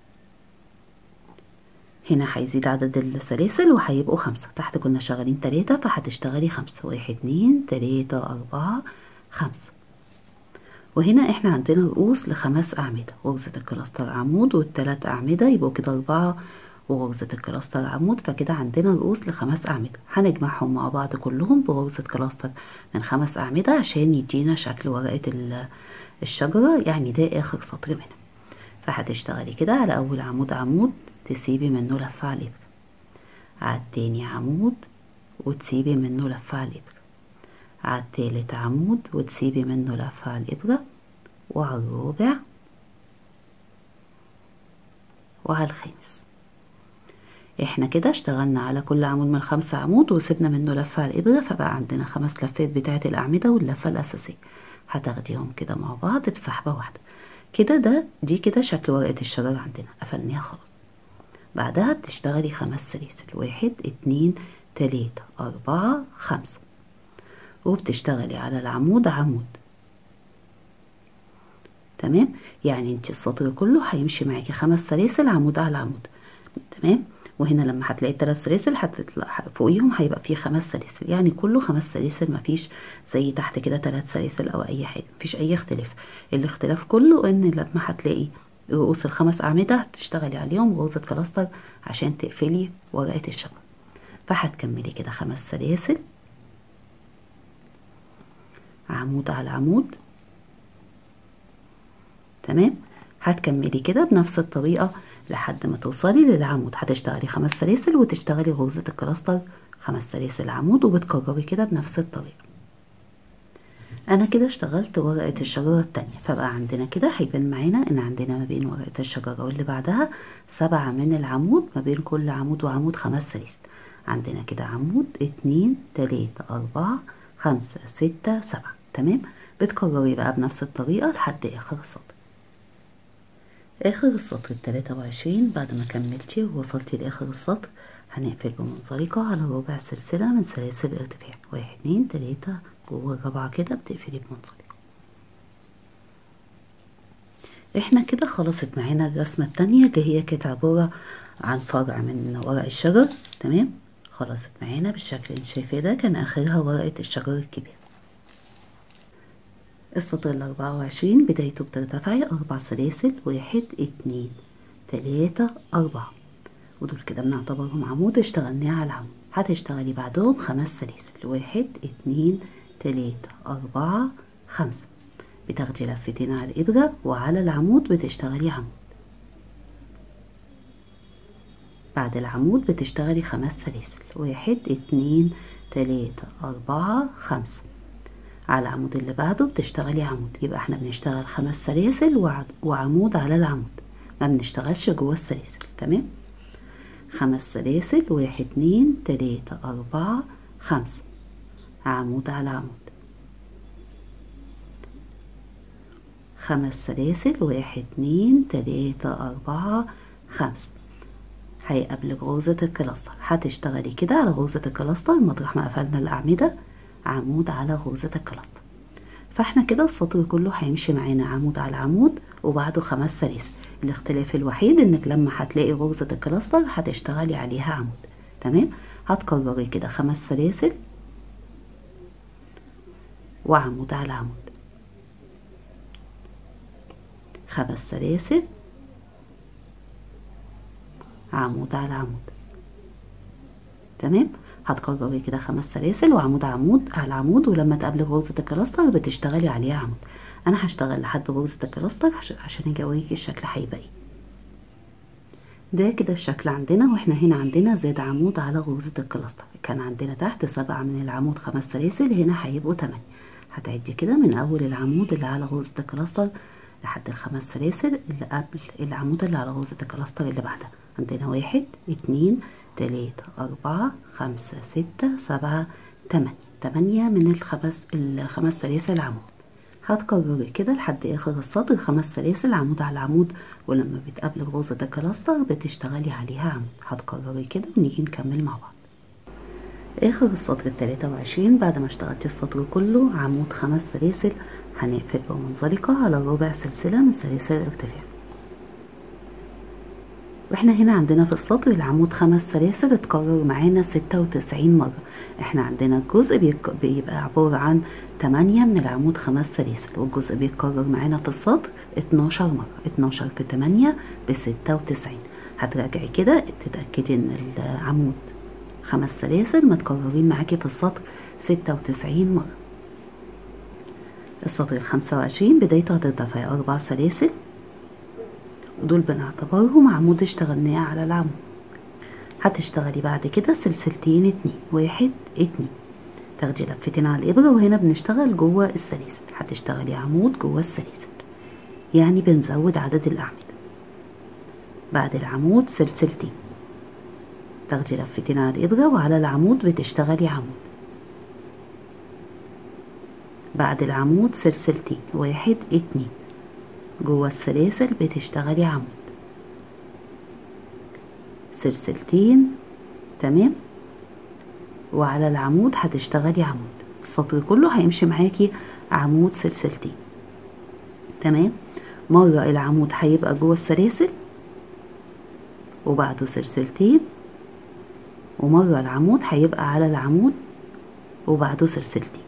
هنا هيزيد عدد السلاسل وهيبقوا خمسة تحت كنا شغالين تلاتة فهتشتغلي خمسة واحد اتنين تلاتة أربعة خمسة وهنا احنا عندنا رؤوس لخمس أعمدة غرزة الكلاستر عمود والتلات أعمدة يبقوا كده أربعة وغرزة الكلاستر عمود فكده عندنا رؤوس لخمس أعمدة هنجمعهم مع بعض كلهم بغرزة كلاستر من خمس أعمدة عشان يدينا شكل ورقة الشجرة يعني ده آخر سطر منها فهتشتغلي كده على أول عمود عمود تسيبي منه لفة على الإبرة على التاني عمود وتسيبي منه لفة على الإبرة على التالت عمود وتسيبي منه لفة على الإبرة وعلى الرابع وعلى الخامس احنا كده اشتغلنا على كل عمود من خمسة عمود وسيبنا منه لفة على الإبرة فبقى عندنا خمس لفات بتاعة الأعمدة واللفة الأساسية هتاخديهم كده مع بعض بسحبة واحدة كده ده دي كده شكل ورقة الشجر عندنا قفلناها خلاص بعدها بتشتغلي خمس سلاسل واحد اتنين تلاتة أربعة خمسة وبتشتغلي على العمود عمود تمام يعني انت السطر كله هيمشي معاكي خمس سلاسل عمود على عمود تمام وهنا لما هتلاقي التلات سلاسل هتطلع فوقيهم هيبقى فيه خمس سلاسل يعني كله خمس سلاسل مفيش زي تحت كده تلات سلاسل او اي حاجه مفيش اي اختلاف الاختلاف كله ان لما هتلاقي رؤوس الخمس اعمده هتشتغلي عليهم غرزه كلاستر عشان تقفلي ورقه الشجر فهتكملي كده خمس سلاسل عمود على عمود تمام هتكملي كده بنفس الطريقة لحد ما توصلي للعمود هتشتغلي خمس سلاسل وتشتغلي غرزة الكلاستر خمس سلاسل عمود وبتكرري كده بنفس الطريقة انا كده اشتغلت ورقة الشجرة التانية فبقى عندنا كده هيبان معانا ان عندنا ما بين ورقة الشجرة واللي بعدها سبعة من العمود ما بين كل عمود وعمود خمس سلاسل عندنا كده عمود اتنين تلاتة اربعة خمسة ستة سبعة تمام بتكرري بقى بنفس الطريقة لحد اخر السطر اخر السطر التلاتة وعشرين بعد ما كملتي ووصلتي لاخر السطر هنقفل بمنزلقة على ربع سلسلة من سلاسل الارتفاع واحد اتنين تلاتة جوه الرابعة كده بتقفلي بمنزلقة احنا كده خلصت معانا الرسمة التانية اللي هي كانت عبارة عن فرع من ورق الشجر تمام خلصت معانا بالشكل اللي انت شايفاه ده كان اخرها ورقة الشجر الكبير السطر الأربعة وعشرين بدايته بترتفعي أربع سلاسل واحد اتنين تلاتة أربعة ودول كده بنعتبرهم عمود اشتغلناه على العمود هتشتغلي بعدهم خمس سلاسل واحد اتنين تلاتة أربعة خمسة بتاخدي لفتين على الإبرة وعلى العمود بتشتغلي عمود بعد العمود بتشتغلي خمس سلاسل واحد اتنين تلاتة أربعة خمسة على العمود اللي بعده بتشتغلي عمود يبقى احنا بنشتغل خمس سلاسل وعمود على العمود ما بنشتغلش جوه السلاسل تمام خمس سلاسل واحد اتنين تلاتة أربعة خمسة عمود على عمود خمس سلاسل واحد اتنين تلاتة أربعة خمسة هيقابلك غرزة الكلاستر هتشتغلي كده على غرزة الكلاستر مطرح ما قفلنا الأعمدة عمود على غرزة الكلاستر فاحنا كده السطر كله هيمشي معانا عمود على عمود وبعده خمس سلاسل الاختلاف الوحيد انك لما هتلاقي غرزة الكلاستر هتشتغلي عليها عمود تمام هتكرري كده خمس سلاسل وعمود على عمود خمس سلاسل عمود على عمود تمام هتكرري كده خمس سلاسل وعمود عمود على عمود ولما تقابلي غرزة الكلاستر بتشتغلي عليها عمود انا هشتغل لحد غرزة الكلاستر عشان اجي اوريكي الشكل هيبقى ايه ده كده الشكل عندنا واحنا هنا عندنا زاد عمود على غرزة الكلاستر كان عندنا تحت سبعة من العمود خمس سلاسل هنا هيبقوا تمانية هتعدي كده من اول العمود اللي على غرزة الكلاستر لحد الخمس سلاسل اللي قبل العمود اللي على غرزة الكلاستر اللي بعدها عندنا واحد اتنين تلاتة أربعة خمسة ستة سبعة تمانية تمانية من الخمس الخمس سلاسل عمود هتكرري كده لحد اخر السطر خمس سلاسل عمود على عمود ولما بتقابلي غرزة الكلاستر بتشتغلي عليها عمود هتكرري كده ونيجي نكمل مع بعض اخر السطر التلاتة وعشرين بعد ما اشتغلتي السطر كله عمود خمس سلاسل هنقفل بمنزلقة على ربع سلسلة من سلاسل الارتفاع واحنا هنا عندنا في السطر العمود خمس سلاسل اتكرر معانا ستة وتسعين مرة احنا عندنا الجزء بيبقى عبارة عن تمانية من العمود خمس سلاسل والجزء بيتكرر معانا في السطر اتناشر مرة اتناشر في تمانية بستة وتسعين هتراجعي كده تتأكدي ان العمود خمس سلاسل متكررين معاكي في السطر ستة وتسعين مرة السطر الخمسة وعشرين بدايته هترتفعي أربع سلاسل ودول بنعتبرهم عمود اشتغلناه على العمود هتشتغلي بعد كده سلسلتين اتنين واحد اتنين تاخدي لفتين على الإبرة وهنا بنشتغل جوه السلاسل هتشتغلي عمود جوه السلاسل يعني بنزود عدد الأعمدة بعد العمود سلسلتين تاخدي لفتين على الإبرة وعلى العمود بتشتغلي عمود بعد العمود سلسلتين واحد اتنين جوه السلاسل بتشتغلي عمود سلسلتين تمام وعلى العمود هتشتغلي عمود السطر كله هيمشي معاكي عمود سلسلتين تمام مرة العمود هيبقى جوه السلاسل وبعده سلسلتين ومرة العمود هيبقى على العمود وبعده سلسلتين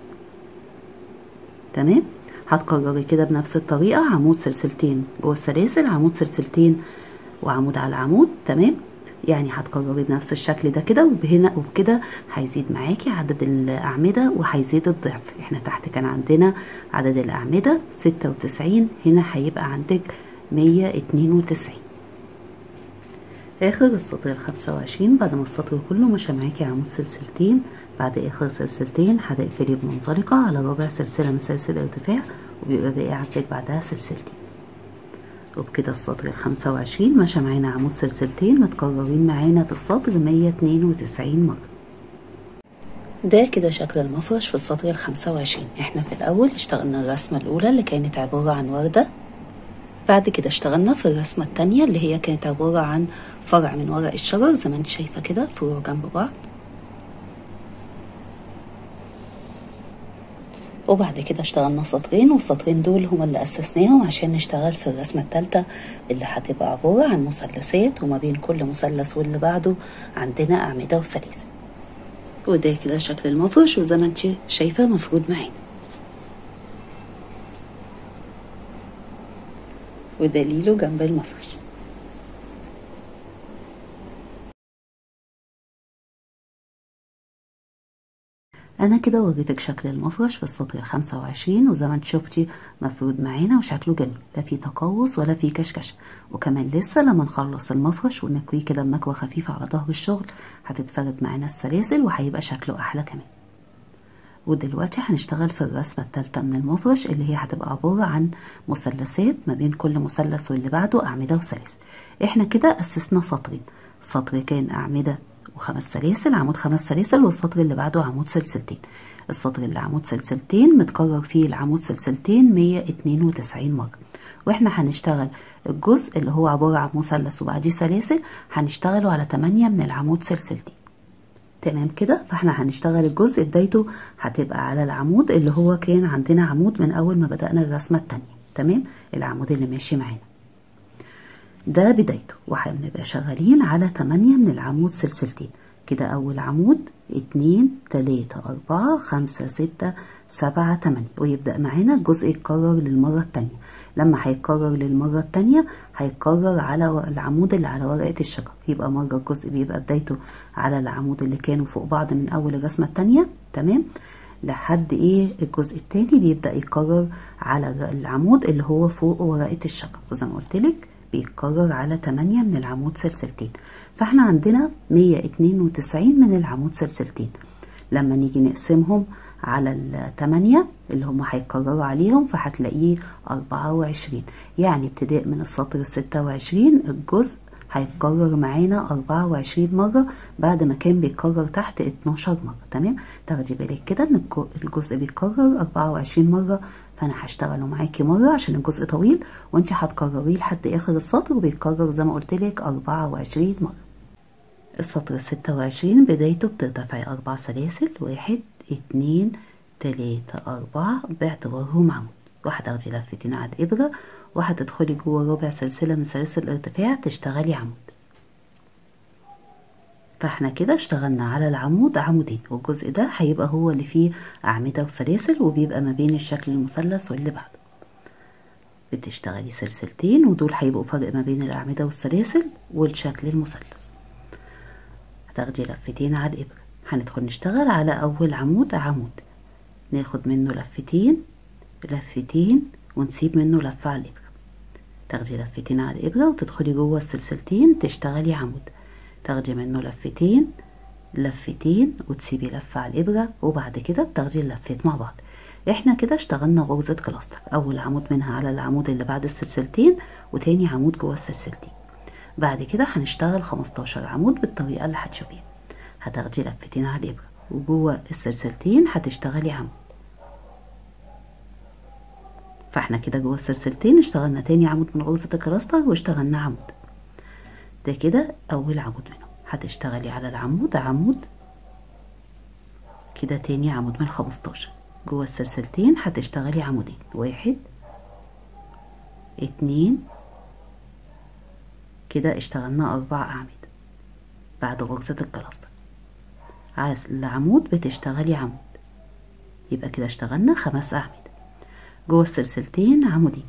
تمام هتكرري كده بنفس الطريقة عمود سلسلتين جوه السلاسل عمود سلسلتين وعمود على عمود تمام يعني هتكرري بنفس الشكل ده كده وبهنا وبكده هيزيد معاكي عدد الأعمدة وهيزيد الضعف احنا تحت كان عندنا عدد الأعمدة ستة وتسعين هنا هيبقى عندك مية اتنين وتسعين آخر السطر الخمسة وعشرين بعد ما السطر كله مشى معاكي عمود سلسلتين بعد آخر سلسلتين هتقفلي بمنزلقة على ربع سلسلة من سلسلة الارتفاع وبيبقى باقي عندك بعدها سلسلتين وبكده السطر الخمسة وعشرين مشى معانا عمود سلسلتين متكررين معانا في السطر مية اتنين وتسعين مرة ده كده شكل المفرش في السطر الخمسة وعشرين احنا في الأول اشتغلنا الرسمة الأولى اللي كانت عبارة عن وردة بعد كده اشتغلنا في الرسمة التانية اللي هي كانت عبارة عن فرع من ورق الشجر زي ما انت شايفة كده فروع جنب بعض وبعد كده اشتغلنا سطرين والسطرين دول هما اللي أسسناهم عشان نشتغل في الرسمة التالتة اللي هتبقى عبارة عن مثلثات وما بين كل مثلث واللي بعده عندنا أعمدة وسلاسل وده كده شكل المفرش وزي ما انت شايفة مفروض معانا ودليله جنب المفرش انا كده وريتك شكل المفرش في السطر الخمسة وعشرين وزي ما انت شفتي مفرود معانا وشكله جميل لا فيه تقوس ولا فيه كشكش وكمان لسه لما نخلص المفرش ونكويه كده بمكوى خفيفة على ظهر الشغل هتتفرد معانا السلاسل وهيبقى شكله احلى كمان ودلوقتي هنشتغل في الرسمة التالتة من المفرش اللي هي هتبقى عبارة عن مثلثات ما بين كل مثلث واللي بعده أعمدة وسلاسل احنا كده أسسنا سطرين سطر كان أعمدة وخمس سلاسل عمود خمس سلاسل والسطر اللي بعده عمود سلسلتين السطر اللي عمود سلسلتين متكرر فيه العمود سلسلتين مية اتنين وتسعين مرة واحنا هنشتغل الجزء اللي هو عبارة عن مثلث وبعديه سلاسل هنشتغله على تمانية من العمود سلسلتين تمام كده فاحنا هنشتغل الجزء بدايته هتبقى على العمود اللي هو كان عندنا عمود من اول ما بدأنا الرسمة التانية تمام العمود اللي ماشي معانا ده بدايته وهنبقى شغالين على تمانية من العمود سلسلتين كده اول عمود اتنين تلاتة اربعة خمسة ستة سبعة تمانية ويبدأ معانا الجزء يتكرر للمرة التانية لما هيتكرر للمرة التانية هيتكرر على العمود اللي على ورقة الشجر يبقى مرة الجزء بيبقى بدايته على العمود اللي كانوا فوق بعض من أول الرسمة التانية تمام لحد ايه الجزء التاني بيبدأ يتكرر على العمود اللي هو فوق ورقة الشجر وزي ما قلت لك بيتكرر على 8 من العمود سلسلتين فاحنا عندنا 192 من العمود سلسلتين لما نيجي نقسمهم على التمانية اللي هم هيتكرروا عليهم فهتلاقيه أربعة وعشرين يعني ابتداء من السطر الستة وعشرين الجزء هيتكرر معانا أربعة وعشرين مرة بعد ما كان بيتكرر تحت اتناشر مرة تمام تاخدي بالك كده ان الجزء بيتكرر أربعة وعشرين مرة فانا هشتغله معاكي مرة عشان الجزء طويل وانت هتكرريه لحد اخر السطر وبيتكرر زي ما قلت لك أربعة وعشرين مرة السطر الستة وعشرين بدايته بترتفعي أربع سلاسل واحد اتنين تلاتة أربعة باعتبارهم عمود وهتاخدي لفتين على الإبرة وهتدخلي جوه ربع سلسلة من سلاسل الارتفاع تشتغلي عمود فاحنا كده اشتغلنا على العمود عمودين والجزء ده هيبقى هو اللي فيه أعمدة وسلاسل وبيبقى ما بين الشكل المثلث واللي بعده بتشتغلي سلسلتين ودول هيبقوا فرق ما بين الأعمدة والسلاسل والشكل المثلث هتاخدي لفتين على الإبرة هندخل نشتغل على أول عمود عمود ناخد منه لفتين لفتين ونسيب منه لفة على الإبرة تاخدي لفتين على الإبرة وتدخلي جوه السلسلتين تشتغلي عمود تاخدي منه لفتين لفتين وتسيبي لفة على الإبرة وبعد كده بتاخدي اللفات مع بعض احنا كده اشتغلنا غرزة كلاستر أول عمود منها على العمود اللي بعد السلسلتين وتاني عمود جوه السلسلتين بعد كده هنشتغل 15 عمود بالطريقة اللي هتشوفيها هتاخدي لفتين على الإبرة وجوه السلسلتين هتشتغلي عمود فاحنا كده جوه السلسلتين اشتغلنا تاني عمود من غرزة الكلاستر واشتغلنا عمود ده كده أول عمود منهم هتشتغلي على العمود عمود كده تاني عمود من خمستاشر جوه السلسلتين هتشتغلي عمودين واحد اتنين كده اشتغلنا أربع أعمدة بعد غرزة الكلاستر على العمود بتشتغلي عمود يبقى كده اشتغلنا خمس أعمدة جوه السلسلتين عمودين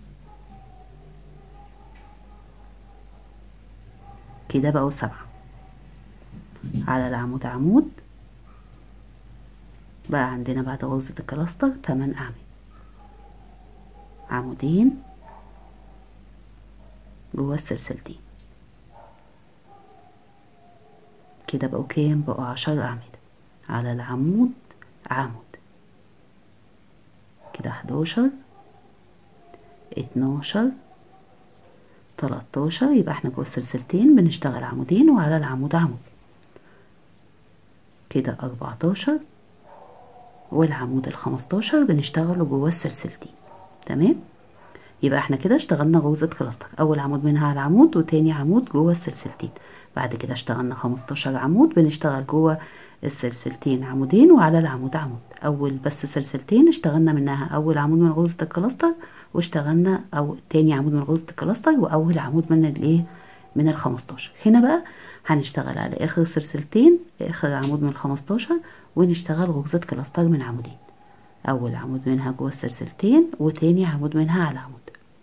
كده بقوا سبعة على العمود عمود بقى عندنا بعد غرزة الكلاستر تمن أعمدة عمودين جوه السلسلتين كده بقوا كام بقوا عشر أعمدة على العمود عمود كده حداشر اتناشر تلاتاشر يبقى احنا جوه السلسلتين بنشتغل عمودين وعلى العمود عمود كده أربعتاشر والعمود الخمستاشر بنشتغله جوه السلسلتين تمام يبقى احنا كده اشتغلنا غرزة كلاستر أول عمود منها على العمود وتاني عمود جوه السلسلتين بعد كده اشتغلنا خمستاشر عمود بنشتغل جوه السلسلتين عمودين وعلى العمود عمود أول بس سلسلتين اشتغلنا منها أول عمود من غرزة الكلاستر واشتغلنا أو تاني عمود من غرزة الكلاستر وأول عمود من الايه من الخمستاشر هنا بقى هنشتغل على آخر سلسلتين آخر عمود من الخمستاشر ونشتغل غرزة كلاستر من عمودين أول عمود منها جوه السلسلتين وتاني عمود منها على عمود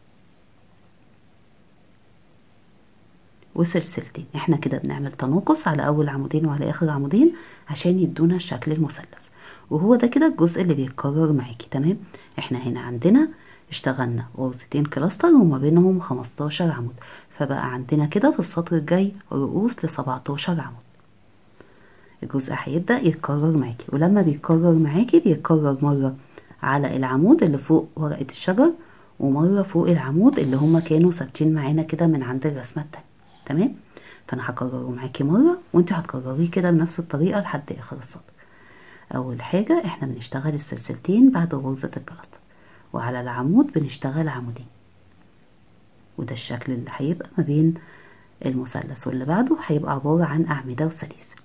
وسلسلتين احنا كده بنعمل تناقص على أول عمودين وعلى آخر عمودين عشان يدونا الشكل المثلث وهو ده كده الجزء اللي بيتكرر معاكي تمام احنا هنا عندنا اشتغلنا غرزتين كلاستر وما بينهم 15 عمود فبقى عندنا كده في السطر الجاي رؤوس ل 17 عمود الجزء هيبدأ يتكرر معاكي ولما بيتكرر معاكي بيتكرر مرة على العمود اللي فوق ورقة الشجر ومرة فوق العمود اللي هما كانوا ثابتين معانا كده من عند الرسمة التانية تمام فانا هكرره معاكي مرة وانت هتكرريه كده بنفس الطريقة لحد اخر السطر اول حاجة احنا بنشتغل السلسلتين بعد غرزة الكلاستر وعلى العمود بنشتغل عمودين وده الشكل اللي هيبقى ما بين المثلث واللي بعده هيبقى عبارة عن أعمدة وسلاسل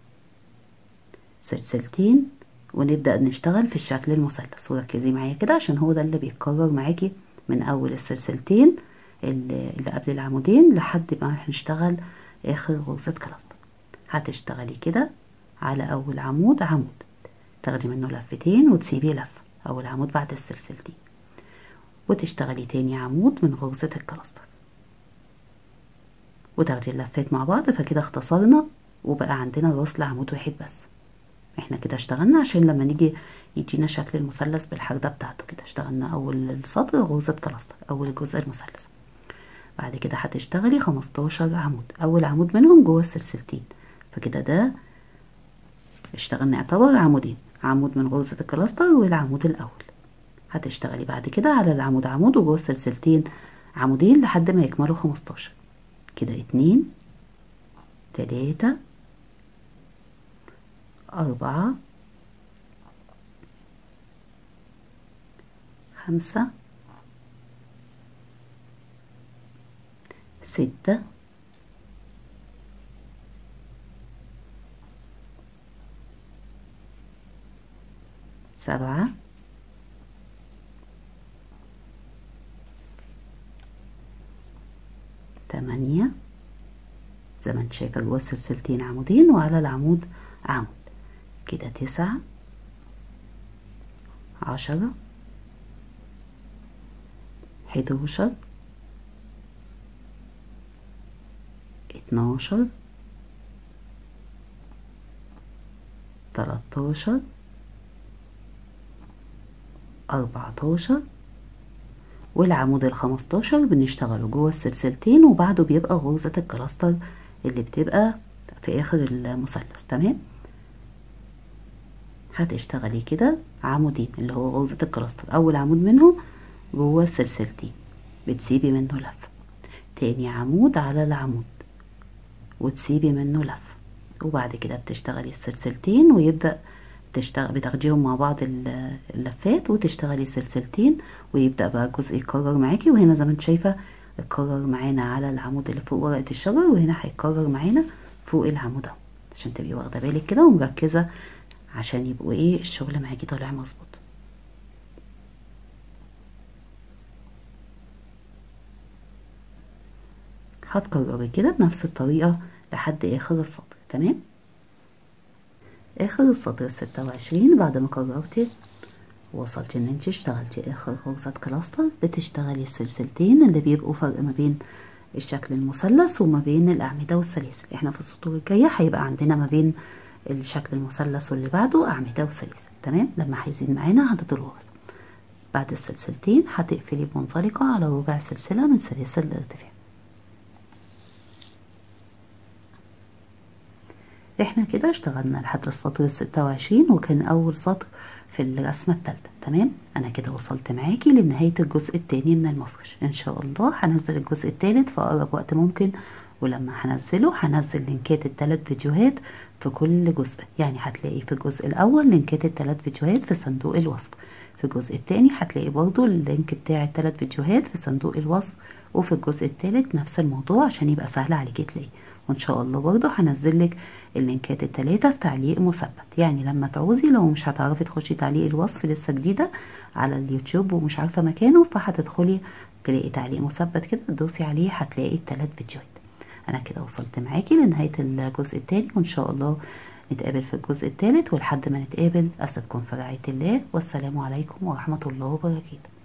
سلسلتين ونبدأ نشتغل في الشكل المثلث وركزي معايا كده عشان هو ده اللي بيتكرر معاكي من أول السلسلتين اللي قبل العمودين لحد ما هنشتغل آخر غرزة كلاستر هتشتغلي كده على أول عمود عمود تاخدي منه لفتين وتسيبيه لفة أول عمود بعد السلسلتين وتشتغلي تاني عمود من غرزة الكلاستر وتاخدي اللفات مع بعض فكده اختصرنا وبقى عندنا راس لعمود واحد بس احنا كده اشتغلنا عشان لما نيجي يدينا شكل المثلث بالحردة بتاعته كده اشتغلنا اول السطر غرزة كلاستر اول جزء المثلث بعد كده هتشتغلي خمستاشر عمود اول عمود منهم جوه السلسلتين فكده ده اشتغلنا يعتبر عمودين عمود من غرزة الكلاستر والعمود الاول هتشتغلي بعد كده على العمود عمود وجوه السلسلتين عمودين لحد ما يكملوا خمستاشر كده اتنين تلاتة أربعة خمسة ستة سبعة تمانية زي ما انت شايفة جوه السلسلتين عمودين وعلى العمود عمود كده تسعة عشرة حداشر اتناشر تلاتاشر أربعتاشر والعمود الخمستاشر بنشتغله جوه السلسلتين وبعده بيبقى غرزة الكلاستر اللي بتبقى في آخر المثلث تمام هتشتغلي كده عمودين اللي هو غرزة الكلاستر أول عمود منهم جوه السلسلتين بتسيبي منه لفة تاني عمود على العمود وتسيبي منه لفة وبعد كده بتشتغلي السلسلتين ويبدأ تشتغل بتاخديهم مع بعض اللفات وتشتغلي سلسلتين ويبدأ بقى الجزء يتكرر معاكي وهنا زي ما انت شايفة اتكرر معانا على العمود اللي فوق ورقة الشجر وهنا هيتكرر معانا فوق العمود اهو عشان تبقي واخدة بالك كده ومركزة عشان يبقوا ايه الشغل معاكي طالع مظبوط هتكرري كده بنفس الطريقة لحد اخر السطر تمام اخر السطر الستة وعشرين بعد ما كررتي وصلتي ان انت اشتغلتي اخر غرزة كلاستر بتشتغلي السلسلتين اللي بيبقوا فرق ما بين الشكل المثلث وما بين الاعمدة والسلاسل احنا في السطور الجاية هيبقى عندنا ما بين الشكل المثلث واللي بعده اعمدة وسلاسل تمام لما هيزيد معانا عدد الغرز بعد السلسلتين هتقفلي بمنطلقة على ربع سلسلة من سلاسل الارتفاع احنا كده اشتغلنا لحد السطر الستة وعشرين وكان اول سطر في الرسمة التالتة تمام انا كده وصلت معاكي لنهاية الجزء التاني من المفرش ان شاء الله هنزل الجزء التالت في اقرب وقت ممكن ولما هنزله هنزل لينكات التلات فيديوهات في كل جزء يعني هتلاقي في الجزء الاول لينكات التلات فيديوهات في صندوق الوصف في الجزء التاني هتلاقي برضو اللينك بتاع التلات فيديوهات في صندوق الوصف وفي الجزء التالت نفس الموضوع عشان يبقى سهل عليكي تلاقيه وان شاء الله برضو هنزل لك اللينكات التلاتة في تعليق مثبت يعني لما تعوزي لو مش هتعرفي تخشي تعليق الوصف لسه جديدة على اليوتيوب ومش عارفة مكانه فهتدخلي تلاقي تعليق مثبت كده تدوسي عليه هتلاقي التلات فيديوهات انا كده وصلت معاكي لنهاية الجزء التاني وان شاء الله نتقابل في الجزء الثالث ولحد ما نتقابل أسيبكم في رعاية الله والسلام عليكم ورحمة الله وبركاته